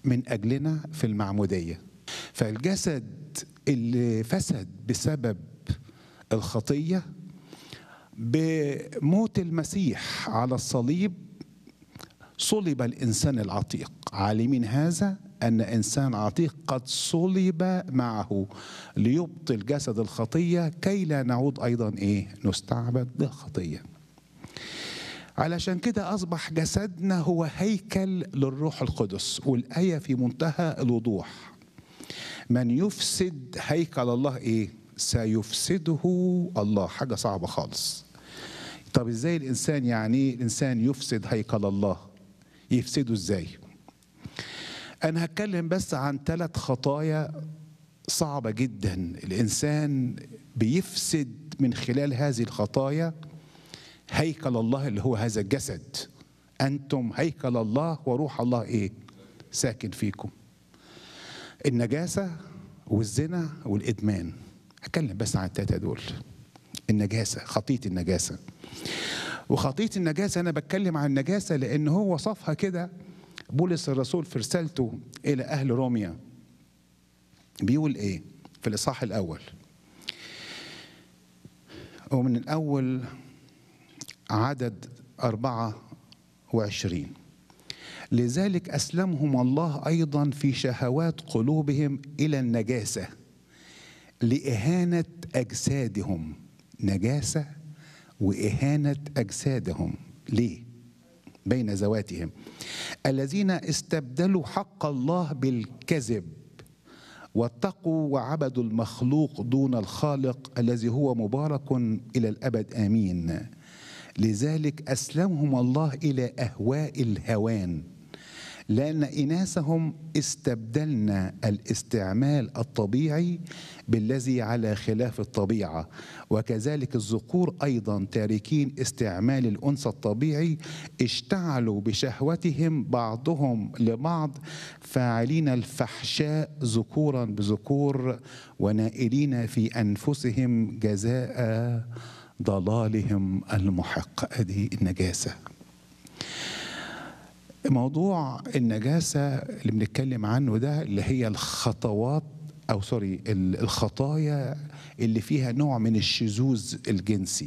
من أجلنا في المعمودية فالجسد اللي فسد بسبب الخطية بموت المسيح على الصليب صلب الإنسان العتيق عالمين هذا أن إنسان عتيق قد صلب معه ليبطل جسد الخطية كي لا نعود أيضا إيه نستعبد للخطية علشان كده أصبح جسدنا هو هيكل للروح القدس والآية في منتهى الوضوح من يفسد هيكل الله إيه سيفسده الله حاجة صعبة خالص طب ازاي الانسان يعني الانسان يفسد هيكل الله يفسده ازاي انا هتكلم بس عن ثلاث خطايا صعبه جدا الانسان بيفسد من خلال هذه الخطايا هيكل الله اللي هو هذا الجسد انتم هيكل الله وروح الله ايه ساكن فيكم النجاسه والزنا والادمان هتكلم بس عن الثلاثه دول النجاسه خطيه النجاسه وخطيه النجاسه انا بتكلم عن النجاسه لان هو وصفها كده بولس الرسول في رسالته الى اهل روميا بيقول ايه في الاصحاح الاول ومن الاول عدد أربعة وعشرين لذلك أسلمهم الله أيضا في شهوات قلوبهم إلى النجاسة لإهانة أجسادهم نجاسة وإهانة أجسادهم ليه؟ بين ذواتهم الذين استبدلوا حق الله بالكذب واتقوا وعبدوا المخلوق دون الخالق الذي هو مبارك إلى الأبد آمين لذلك أسلمهم الله إلى أهواء الهوان لأن إناثهم استبدلنا الاستعمال الطبيعي بالذي على خلاف الطبيعة وكذلك الذكور أيضا تاركين استعمال الأنثى الطبيعي اشتعلوا بشهوتهم بعضهم لبعض فاعلين الفحشاء ذكورا بذكور ونائلين في أنفسهم جزاء ضلالهم المحق هذه النجاسه موضوع النجاسة اللي بنتكلم عنه ده اللي هي الخطوات أو سوري الخطايا اللي فيها نوع من الشذوذ الجنسي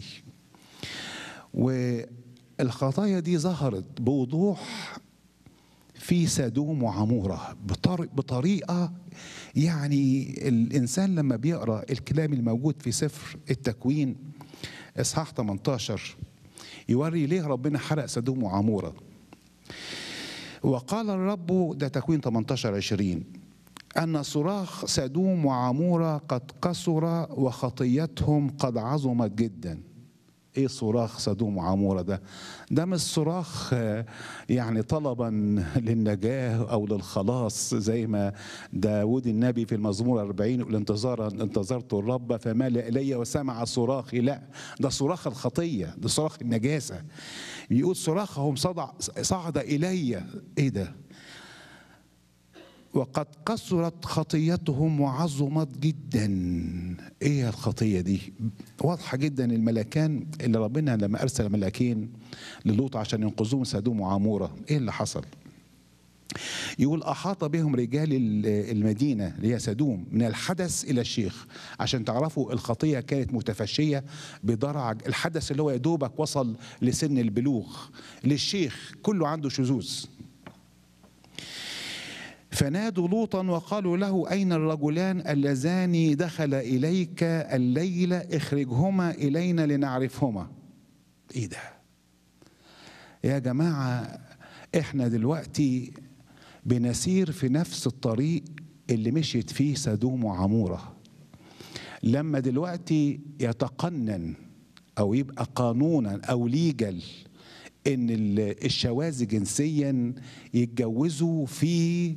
والخطايا دي ظهرت بوضوح في سدوم وعمورة بطريقة يعني الإنسان لما بيقرأ الكلام الموجود في سفر التكوين إصحاح 18 يوري ليه ربنا حرق سدوم وعموره وقال الرب ده تكوين 18 20 أن صراخ سدوم وعمورة قد قصر وخطيتهم قد عظمت جدا ايه صراخ سدوم وعموره ده ده مش صراخ يعني طلبا للنجاه او للخلاص زي ما داود النبي في المزمور 40 يقول انتظارا انتظرت الرب فمال الي وسمع صراخي لا ده صراخ الخطيه ده صراخ النجاسه يقول صراخهم صدع صعد الي ايه ده وقد كثرت خطيتهم وعظمت جدا ايه الخطيه دي واضحه جدا الملكان اللي ربنا لما ارسل ملاكين للوط عشان ينقذوهم سدوم وعموره ايه اللي حصل يقول احاط بهم رجال المدينه اللي هي سدوم من الحدث الى الشيخ عشان تعرفوا الخطيه كانت متفشيه بدرع الحدث اللي هو يا دوبك وصل لسن البلوغ للشيخ كله عنده شذوذ فنادوا لوطا وقالوا له أين الرجلان اللذان دخل إليك الليلة اخرجهما إلينا لنعرفهما إيه ده يا جماعة إحنا دلوقتي بنسير في نفس الطريق اللي مشيت فيه سدوم وعمورة لما دلوقتي يتقنن أو يبقى قانونا أو ليجل ان الشواذ جنسيا يتجوزوا في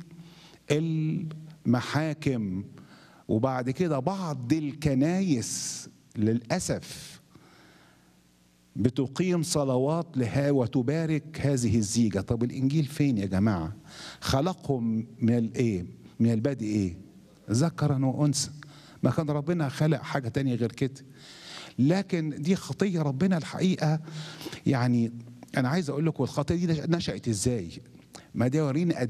المحاكم وبعد كده بعض الكنايس للاسف بتقيم صلوات لها وتبارك هذه الزيجه طب الانجيل فين يا جماعه خلقهم من الايه من البدء ايه ذكرا وانثى ما كان ربنا خلق حاجه تانية غير كده لكن دي خطيه ربنا الحقيقه يعني انا عايز اقول لكم الخطيه دي نشات ازاي ما ده يورينا